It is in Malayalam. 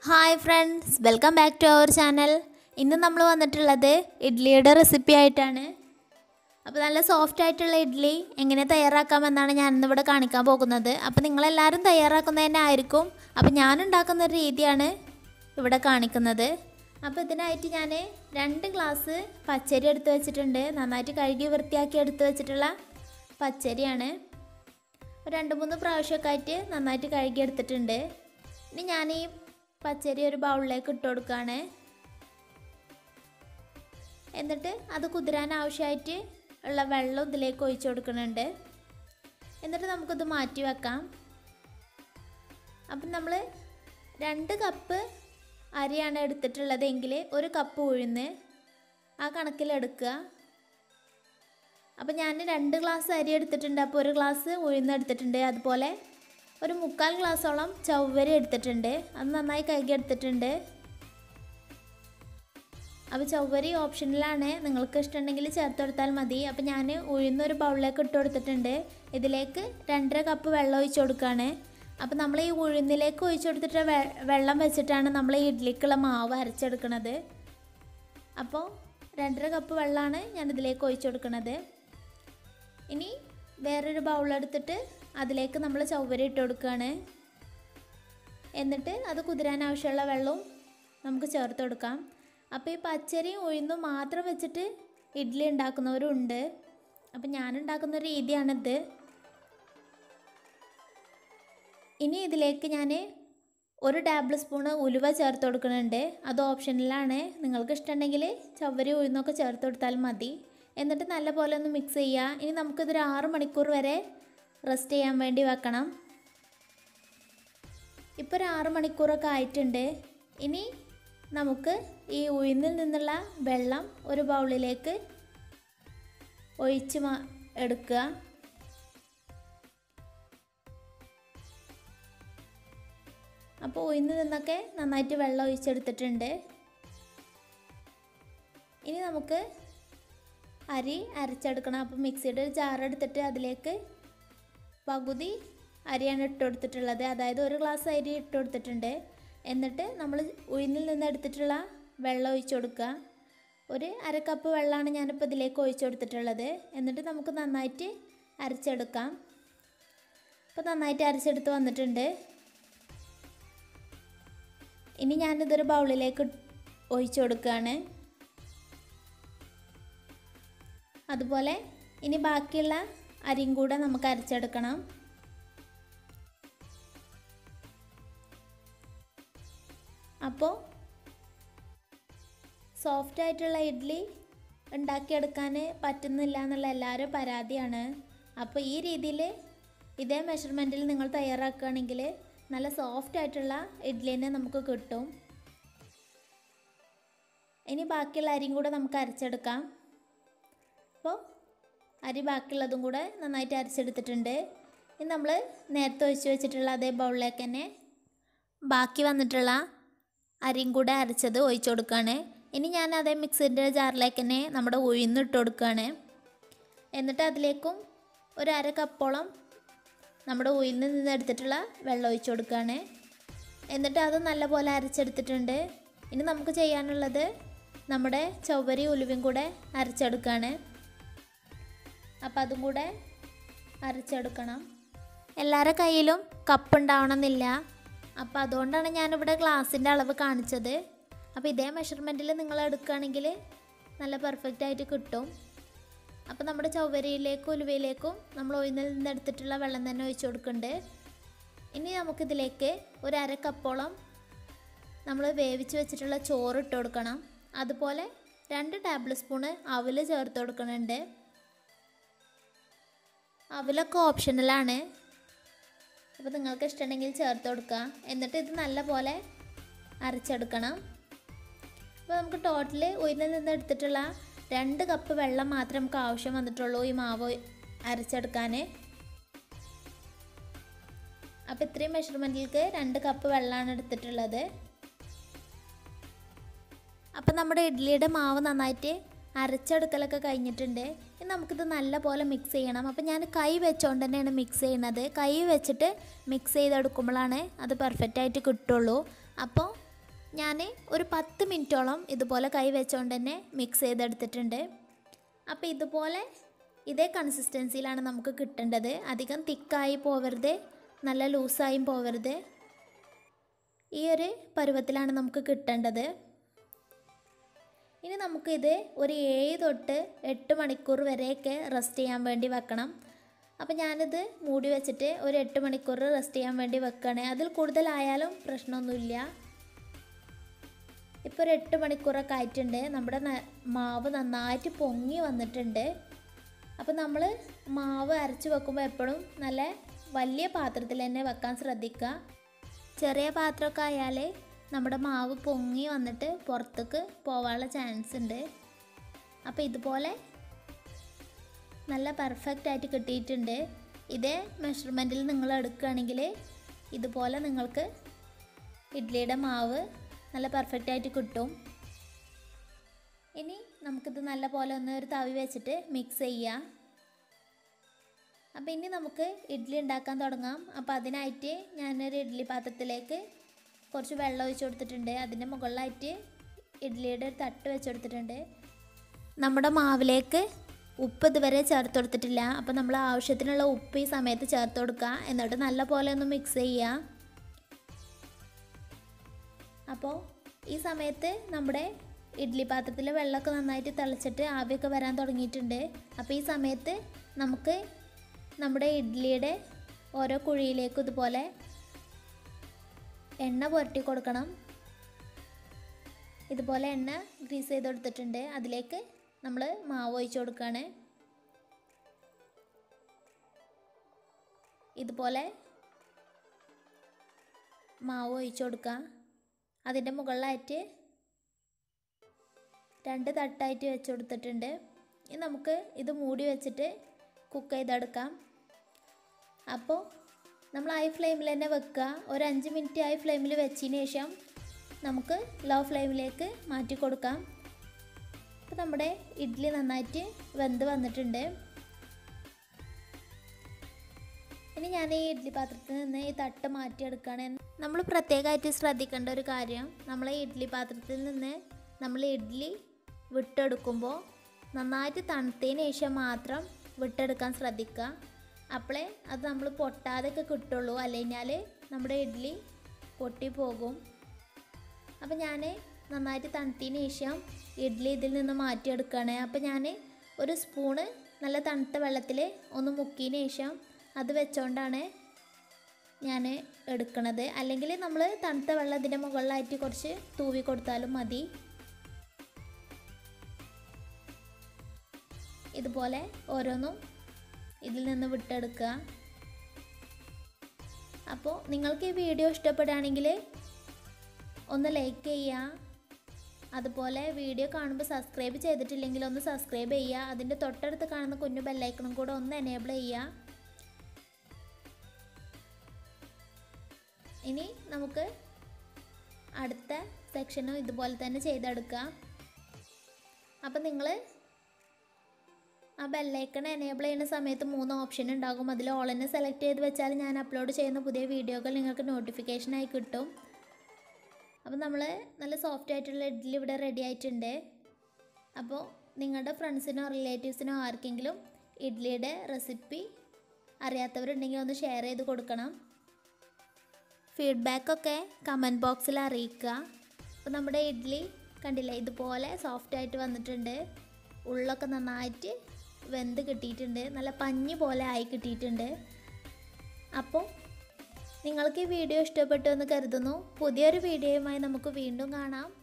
hi friends welcome back to our channel ഇന്ന് നമ്മൾ വന്നിട്ടുള്ളത് ഇഡ്ഡലിയുടെ റെസിപ്പി ആയിട്ടാണ് അപ്പോൾ നല്ല സോഫ്റ്റ് ആയിട്ടുള്ള ഇഡ്ഡലി എങ്ങനെ തയ്യാറാക്കാമെന്നാണ് ഞാൻ ഇന്നിവിടെ കാണിക്കാൻ പോകുന്നത് അപ്പോൾ നിങ്ങളെല്ലാവരും തയ്യാറാക്കുന്നത് തന്നെ ആയിരിക്കും അപ്പോൾ ഞാൻ ഉണ്ടാക്കുന്ന ഒരു രീതിയാണ് ഇവിടെ കാണിക്കുന്നത് അപ്പോൾ ഇതിനായിട്ട് ഞാൻ രണ്ട് ഗ്ലാസ് പച്ചരി എടുത്ത് വെച്ചിട്ടുണ്ട് നന്നായിട്ട് കഴുകി വൃത്തിയാക്കി എടുത്ത് വെച്ചിട്ടുള്ള പച്ചരിയാണ് ഒരു രണ്ട് മൂന്ന് പ്രാവശ്യമൊക്കെ ആയിട്ട് നന്നായിട്ട് കഴുകി എടുത്തിട്ടുണ്ട് ഇനി ഞാൻ ഈ പച്ചരി ഒരു ബൗളിലേക്ക് ഇട്ട് കൊടുക്കുകയാണ് എന്നിട്ട് അത് കുതിരാൻ ആവശ്യമായിട്ട് ഉള്ള വെള്ളം ഇതിലേക്ക് ഒഴിച്ചു കൊടുക്കുന്നുണ്ട് എന്നിട്ട് നമുക്കിത് മാറ്റി വെക്കാം അപ്പം നമ്മൾ രണ്ട് കപ്പ് അരിയാണ് എടുത്തിട്ടുള്ളതെങ്കിൽ ഒരു കപ്പ് ഉഴുന്ന് ആ കണക്കിലെടുക്കുക അപ്പോൾ ഞാൻ രണ്ട് ഗ്ലാസ് അരി എടുത്തിട്ടുണ്ട് അപ്പോൾ ഒരു ഗ്ലാസ് ഉഴുന്ന് എടുത്തിട്ടുണ്ട് അതുപോലെ ഒരു മുക്കാൽ ഗ്ലാസോളം ചവ്വരി എടുത്തിട്ടുണ്ട് അത് നന്നായി കഴുകി എടുത്തിട്ടുണ്ട് അപ്പോൾ ചവ്വരി ഓപ്ഷനിലാണ് നിങ്ങൾക്ക് ഇഷ്ടമുണ്ടെങ്കിൽ ചേർത്ത് കൊടുത്താൽ മതി അപ്പോൾ ഞാൻ ഉഴുന്നൊരു ബൗളിലേക്ക് ഇട്ട് കൊടുത്തിട്ടുണ്ട് ഇതിലേക്ക് രണ്ടര കപ്പ് വെള്ളം ഒഴിച്ച് കൊടുക്കുകയാണ് അപ്പോൾ നമ്മൾ ഈ ഉഴുന്നിലേക്ക് ഒഴിച്ച് കൊടുത്തിട്ട് വെ- വെള്ളം വെച്ചിട്ടാണ് നമ്മൾ ഈ ഇഡ്ഡലിക്കുള്ള മാവ് അരച്ചെടുക്കുന്നത് അപ്പോൾ രണ്ടര കപ്പ് വെള്ളമാണ് ഞാൻ ഇതിലേക്ക് ഒഴിച്ച് കൊടുക്കുന്നത് ഇനി വേറൊരു ബൗളെടുത്തിട്ട് അതിലേക്ക് നമ്മൾ ചവ്വരി ഇട്ട് കൊടുക്കുകയാണ് എന്നിട്ട് അത് കുതിരാൻ ആവശ്യമുള്ള വെള്ളവും നമുക്ക് ചേർത്ത് കൊടുക്കാം അപ്പോൾ ഈ പച്ചരിയും ഉഴുന്നും മാത്രം വെച്ചിട്ട് ഇഡ്ഡലി ഉണ്ടാക്കുന്നവരും ഉണ്ട് അപ്പം ഞാൻ ഉണ്ടാക്കുന്ന ഒരു രീതിയാണിത് ഇനി ഇതിലേക്ക് ഞാൻ ഒരു ടേബിൾ സ്പൂണ് ഉലുവ ചേർത്ത് കൊടുക്കുന്നുണ്ട് അത് ഓപ്ഷനിലാണ് നിങ്ങൾക്ക് ഇഷ്ടമുണ്ടെങ്കിൽ ചവ്വരി ഉഴുന്നൊക്കെ ചേർത്ത് കൊടുത്താൽ മതി എന്നിട്ട് നല്ലപോലെ ഒന്ന് മിക്സ് ചെയ്യുക ഇനി നമുക്കിതൊരു ആറ് മണിക്കൂർ വരെ റെസ്റ്റ് ചെയ്യാൻ വേണ്ടി വെക്കണം ഇപ്പോൾ ഒരു ആറ് മണിക്കൂറൊക്കെ ആയിട്ടുണ്ട് ഇനി നമുക്ക് ഈ ഉഴുന്നിൽ നിന്നുള്ള വെള്ളം ഒരു ബൗളിലേക്ക് ഒഴിച്ച് മാ എടുക്കുക അപ്പോൾ ഉഴുന്നിൽ നിന്നൊക്കെ നന്നായിട്ട് വെള്ളം ഒഴിച്ചെടുത്തിട്ടുണ്ട് ഇനി നമുക്ക് അരി അരച്ചെടുക്കണം അപ്പോൾ മിക്സിയുടെ ഒരു ജാർ എടുത്തിട്ട് അതിലേക്ക് പകുതി അരിയാണ് ഇട്ട് കൊടുത്തിട്ടുള്ളത് അതായത് ഒരു ഗ്ലാസ് അരി ഇട്ട് കൊടുത്തിട്ടുണ്ട് എന്നിട്ട് നമ്മൾ ഉഴുന്നിൽ നിന്ന് എടുത്തിട്ടുള്ള വെള്ളം ഒഴിച്ച് കൊടുക്കുക ഒരു അര കപ്പ് വെള്ളമാണ് ഞാനിപ്പോൾ ഇതിലേക്ക് ഒഴിച്ച് കൊടുത്തിട്ടുള്ളത് എന്നിട്ട് നമുക്ക് നന്നായിട്ട് അരച്ചെടുക്കാം അപ്പോൾ നന്നായിട്ട് അരച്ചെടുത്ത് വന്നിട്ടുണ്ട് ഇനി ഞാനിതൊരു ബൗളിലേക്ക് ഒഴിച്ചു കൊടുക്കുകയാണ് അതുപോലെ ഇനി ബാക്കിയുള്ള അരിയും കൂടെ നമുക്ക് അരച്ചെടുക്കണം അപ്പോൾ സോഫ്റ്റ് ആയിട്ടുള്ള ഇഡ്ഡലി ഉണ്ടാക്കിയെടുക്കാൻ പറ്റുന്നില്ല എന്നുള്ള എല്ലാവരും പരാതിയാണ് അപ്പോൾ ഈ രീതിയിൽ ഇതേ മെഷർമെൻറ്റിൽ നിങ്ങൾ തയ്യാറാക്കുകയാണെങ്കിൽ നല്ല സോഫ്റ്റ് ആയിട്ടുള്ള ഇഡ്ഡലിനെ നമുക്ക് കിട്ടും ഇനി ബാക്കിയുള്ള അരിയും കൂടെ നമുക്ക് അരച്ചെടുക്കാം അപ്പോൾ അരി ബാക്കിയുള്ളതും കൂടെ നന്നായിട്ട് അരച്ചെടുത്തിട്ടുണ്ട് ഇനി നമ്മൾ നേരത്തെ ഒഴിച്ച് വെച്ചിട്ടുള്ള അതേ ബൗളിലേക്ക് തന്നെ ബാക്കി വന്നിട്ടുള്ള അരിയും കൂടെ അരച്ചത് ഒഴിച്ചു കൊടുക്കുകയാണ് ഇനി ഞാൻ അതേ മിക്സിൻ്റെ ജാറിലേക്ക് തന്നെ നമ്മുടെ ഉഴുന്ന് ഇട്ട് കൊടുക്കുകയാണ് എന്നിട്ട് അതിലേക്കും ഒരു അര കപ്പോളം നമ്മുടെ ഉഴുന്നിൽ നിന്ന് എടുത്തിട്ടുള്ള വെള്ളം ഒഴിച്ചു കൊടുക്കുകയാണ് എന്നിട്ട് അത് നല്ലപോലെ അരച്ചെടുത്തിട്ടുണ്ട് ഇനി നമുക്ക് ചെയ്യാനുള്ളത് നമ്മുടെ ചവ്വരി ഉലുവയും കൂടെ അരച്ചെടുക്കുകയാണ് അപ്പം അതും കൂടെ അരച്ചെടുക്കണം എല്ലാവരുടെ കയ്യിലും കപ്പ് ഉണ്ടാവണമെന്നില്ല അപ്പോൾ അതുകൊണ്ടാണ് ഞാനിവിടെ ഗ്ലാസിൻ്റെ അളവ് കാണിച്ചത് അപ്പോൾ ഇതേ മെഷർമെൻറ്റിൽ നിങ്ങൾ എടുക്കുകയാണെങ്കിൽ നല്ല പെർഫെക്റ്റ് ആയിട്ട് കിട്ടും അപ്പോൾ നമ്മുടെ ചൗവരിയിലേക്കും ഉലുവയിലേക്കും നമ്മൾ ഒഴിന്നിൽ നിന്ന് എടുത്തിട്ടുള്ള വെള്ളം തന്നെ ഒഴിച്ചു കൊടുക്കുന്നുണ്ട് ഇനി നമുക്കിതിലേക്ക് ഒരു അര കപ്പോളം നമ്മൾ വേവിച്ച് വെച്ചിട്ടുള്ള ചോറ് ഇട്ട് കൊടുക്കണം അതുപോലെ രണ്ട് ടേബിൾ സ്പൂണ് അവൽ ചേർത്ത് കൊടുക്കുന്നുണ്ട് അവലൊക്കെ ഓപ്ഷണലാണ് അപ്പോൾ നിങ്ങൾക്ക് ഇഷ്ടമുണ്ടെങ്കിൽ ചേർത്ത് കൊടുക്കുക എന്നിട്ട് ഇത് നല്ലപോലെ അരച്ചെടുക്കണം അപ്പോൾ നമുക്ക് ടോട്ടൽ ഉയർന്നിൽ നിന്ന് എടുത്തിട്ടുള്ള രണ്ട് കപ്പ് വെള്ളം മാത്രമേ നമുക്ക് ആവശ്യം വന്നിട്ടുള്ളൂ ഈ മാവ് അരച്ചെടുക്കാൻ അപ്പോൾ ഇത്രയും മെഷർമെൻറ്റിലേക്ക് രണ്ട് കപ്പ് വെള്ളമാണ് എടുത്തിട്ടുള്ളത് അപ്പം നമ്മുടെ ഇഡ്ഡലിയുടെ മാവ് നന്നായിട്ട് അരച്ചെടുക്കലൊക്കെ കഴിഞ്ഞിട്ടുണ്ട് ഇനി നമുക്കിത് നല്ല പോലെ മിക്സ് ചെയ്യണം അപ്പം ഞാൻ കൈ വെച്ചുകൊണ്ട് തന്നെയാണ് മിക്സ് ചെയ്യണത് കൈ വെച്ചിട്ട് മിക്സ് ചെയ്തെടുക്കുമ്പോഴാണ് അത് പെർഫെക്റ്റ് ആയിട്ട് കിട്ടുള്ളൂ അപ്പോൾ ഞാൻ ഒരു പത്ത് മിനിറ്റോളം ഇതുപോലെ കൈ വെച്ചുകൊണ്ട് തന്നെ മിക്സ് ചെയ്തെടുത്തിട്ടുണ്ട് അപ്പോൾ ഇതുപോലെ ഇതേ കൺസിസ്റ്റൻസിയിലാണ് നമുക്ക് കിട്ടേണ്ടത് അധികം തിക്കായി പോവരുത് നല്ല ലൂസായും പോവരുത് ഈ ഒരു പരുവത്തിലാണ് നമുക്ക് കിട്ടേണ്ടത് ഇനി നമുക്കിത് ഒരു ഏഴ് തൊട്ട് എട്ട് മണിക്കൂർ വരെയൊക്കെ റെസ്റ്റ് ചെയ്യാൻ വേണ്ടി വെക്കണം അപ്പോൾ ഞാനിത് മൂടി വെച്ചിട്ട് ഒരു എട്ട് മണിക്കൂർ റെസ്റ്റ് ചെയ്യാൻ വേണ്ടി വെക്കുകയാണ് അതിൽ കൂടുതലായാലും പ്രശ്നമൊന്നുമില്ല ഇപ്പോൾ ഒരു എട്ട് മണിക്കൂറൊക്കെ ആയിട്ടുണ്ട് നമ്മുടെ ന- മാവ് നന്നായിട്ട് പൊങ്ങി വന്നിട്ടുണ്ട് അപ്പോൾ നമ്മൾ മാവ് അരച്ച് വെക്കുമ്പോൾ എപ്പോഴും നല്ല വലിയ പാത്രത്തിൽ തന്നെ വെക്കാൻ ശ്രദ്ധിക്കുക ചെറിയ പാത്രമൊക്കെ ആയാൽ നമ്മുടെ മാവ് പൊങ്ങി വന്നിട്ട് പുറത്തേക്ക് പോകാനുള്ള ചാൻസ് ഉണ്ട് അപ്പോൾ ഇതുപോലെ നല്ല പെർഫെക്റ്റ് ആയിട്ട് കിട്ടിയിട്ടുണ്ട് ഇതേ മെഷർമെൻറ്റിൽ നിങ്ങൾ എടുക്കുകയാണെങ്കിൽ ഇതുപോലെ നിങ്ങൾക്ക് ഇഡ്ഡലിയുടെ മാവ് നല്ല പെർഫെക്റ്റ് ആയിട്ട് കിട്ടും ഇനി നമുക്കിത് നല്ല പോലെ ഒന്ന് ഒരു തവി വെച്ചിട്ട് മിക്സ് ചെയ്യാം അപ്പോൾ ഇനി നമുക്ക് ഇഡ്ഡലി ഉണ്ടാക്കാൻ തുടങ്ങാം അപ്പോൾ അതിനായിട്ട് ഞാനൊരു ഇഡ്ഡലി പാത്രത്തിലേക്ക് കുറച്ച് വെള്ളം ഒഴിച്ച് കൊടുത്തിട്ടുണ്ട് അതിൻ്റെ മുകളിലായിട്ട് ഇഡ്ഡലിയുടെ ഒരു തട്ട് വെച്ച് കൊടുത്തിട്ടുണ്ട് നമ്മുടെ മാവിലേക്ക് ഉപ്പ് ഇതുവരെ ചേർത്ത് കൊടുത്തിട്ടില്ല അപ്പോൾ നമ്മൾ ആവശ്യത്തിനുള്ള ഉപ്പ് ഈ സമയത്ത് ചേർത്ത് കൊടുക്കുക എന്നിട്ട് നല്ല പോലെ ഒന്ന് മിക്സ് ചെയ്യുക അപ്പോൾ ഈ സമയത്ത് നമ്മുടെ ഇഡ്ഡലി പാത്രത്തിലെ വെള്ളമൊക്കെ നന്നായിട്ട് തിളച്ചിട്ട് ആവിയൊക്കെ വരാൻ തുടങ്ങിയിട്ടുണ്ട് അപ്പോൾ ഈ സമയത്ത് നമുക്ക് നമ്മുടെ ഇഡ്ഡലിയുടെ ഓരോ കുഴിയിലേക്കും ഇതുപോലെ എണ്ണ പുരട്ടി കൊടുക്കണം ഇതുപോലെ എണ്ണ ഗ്രീസ് ചെയ്ത് കൊടുത്തിട്ടുണ്ട് അതിലേക്ക് നമ്മൾ മാവ് ഒഴിച്ച് കൊടുക്കുകയാണ് ഇതുപോലെ മാവ് ഒഴിച്ച് കൊടുക്കുക അതിൻ്റെ മുകളിലായിട്ട് രണ്ട് തട്ടായിട്ട് വെച്ച് കൊടുത്തിട്ടുണ്ട് ഇനി നമുക്ക് ഇത് മൂടി വെച്ചിട്ട് കുക്ക് ചെയ്തെടുക്കാം അപ്പോൾ നമ്മൾ ഹൈ ഫ്ലെയിമിൽ തന്നെ വെക്കുക ഒരു അഞ്ച് മിനിറ്റ് ഹൈ ഫ്ലെയിമിൽ വെച്ചതിന് ശേഷം നമുക്ക് ലോ ഫ്ലെയിമിലേക്ക് മാറ്റി കൊടുക്കാം അപ്പോൾ നമ്മുടെ ഇഡ്ഡലി നന്നായിട്ട് വെന്ത് വന്നിട്ടുണ്ട് ഇനി ഞാൻ ഈ ഇഡ്ഡലി പാത്രത്തിൽ നിന്ന് ഈ തട്ട് മാറ്റിയെടുക്കുകയാണ് നമ്മൾ പ്രത്യേകമായിട്ട് ശ്രദ്ധിക്കേണ്ട ഒരു കാര്യം നമ്മൾ ഈ ഇഡ്ഡലി പാത്രത്തിൽ നിന്ന് നമ്മൾ ഇഡ്ഡലി വിട്ടെടുക്കുമ്പോൾ നന്നായിട്ട് തണുത്തതിന് ശേഷം മാത്രം വിട്ടെടുക്കാൻ ശ്രദ്ധിക്കുക അപ്പോളേ അത് നമ്മൾ പൊട്ടാതെയൊക്കെ കിട്ടുള്ളൂ അല്ലെങ്കിൽ നമ്മുടെ ഇഡ്ഡലി പൊട്ടിപ്പോകും അപ്പോൾ ഞാൻ നന്നായിട്ട് തണുത്തതിന് ശേഷം ഇഡ്ഡലി ഇതിൽ നിന്ന് മാറ്റിയെടുക്കുകയാണ് അപ്പോൾ ഞാൻ ഒരു സ്പൂണ് നല്ല തണുത്ത വെള്ളത്തിൽ ഒന്ന് മുക്കിയതിന് ശേഷം അത് വെച്ചുകൊണ്ടാണ് ഞാൻ എടുക്കണത് അല്ലെങ്കിൽ നമ്മൾ തണുത്ത വെള്ളം ഇതിൻ്റെ മുകളിലായിട്ട് കുറച്ച് തൂവി കൊടുത്താലും മതി ഇതുപോലെ ഓരോന്നും ഇതിൽ നിന്ന് വിട്ടെടുക്കുക അപ്പോൾ നിങ്ങൾക്ക് ഈ വീഡിയോ ഇഷ്ടപ്പെടുകയാണെങ്കിൽ ഒന്ന് ലൈക്ക് ചെയ്യുക അതുപോലെ വീഡിയോ കാണുമ്പോൾ സബ്സ്ക്രൈബ് ചെയ്തിട്ടില്ലെങ്കിൽ ഒന്ന് സബ്സ്ക്രൈബ് ചെയ്യുക അതിൻ്റെ തൊട്ടടുത്ത് കാണുന്ന കുഞ്ഞു ബെല്ലൈക്കണും കൂടെ ഒന്ന് എനേബിൾ ചെയ്യുക ഇനി നമുക്ക് അടുത്ത സെക്ഷനും ഇതുപോലെ തന്നെ ചെയ്തെടുക്കാം അപ്പം നിങ്ങൾ ആ ബെല്ലൈക്കൺ എനേബിൾ ചെയ്യുന്ന സമയത്ത് മൂന്ന് ഓപ്ഷൻ ഉണ്ടാകും അതിൽ ഓളിനെ സെലക്ട് ചെയ്ത് വെച്ചാൽ ഞാൻ അപ്ലോഡ് ചെയ്യുന്ന പുതിയ വീഡിയോകൾ നിങ്ങൾക്ക് നോട്ടിഫിക്കേഷനായി കിട്ടും അപ്പോൾ നമ്മൾ നല്ല സോഫ്റ്റ് ആയിട്ടുള്ള ഇഡ്ഡലി ഇവിടെ റെഡി ആയിട്ടുണ്ട് അപ്പോൾ നിങ്ങളുടെ ഫ്രണ്ട്സിനോ റിലേറ്റീവ്സിനോ ആർക്കെങ്കിലും ഇഡ്ഡലിയുടെ റെസിപ്പി അറിയാത്തവരുണ്ടെങ്കിൽ ഒന്ന് ഷെയർ ചെയ്ത് കൊടുക്കണം ഫീഡ്ബാക്കൊക്കെ കമൻറ്റ് ബോക്സിൽ അറിയിക്കുക അപ്പോൾ നമ്മുടെ ഇഡ്ഡലി കണ്ടില്ലേ ഇതുപോലെ സോഫ്റ്റ് ആയിട്ട് വന്നിട്ടുണ്ട് ഉള്ളൊക്കെ നന്നായിട്ട് വെന്ത് കിട്ടിയിട്ടുണ്ട് നല്ല പഞ്ഞി പോലെ ആയി കിട്ടിയിട്ടുണ്ട് അപ്പോൾ നിങ്ങൾക്ക് ഈ വീഡിയോ ഇഷ്ടപ്പെട്ടു എന്ന് കരുതുന്നു പുതിയൊരു വീഡിയോയുമായി നമുക്ക് വീണ്ടും കാണാം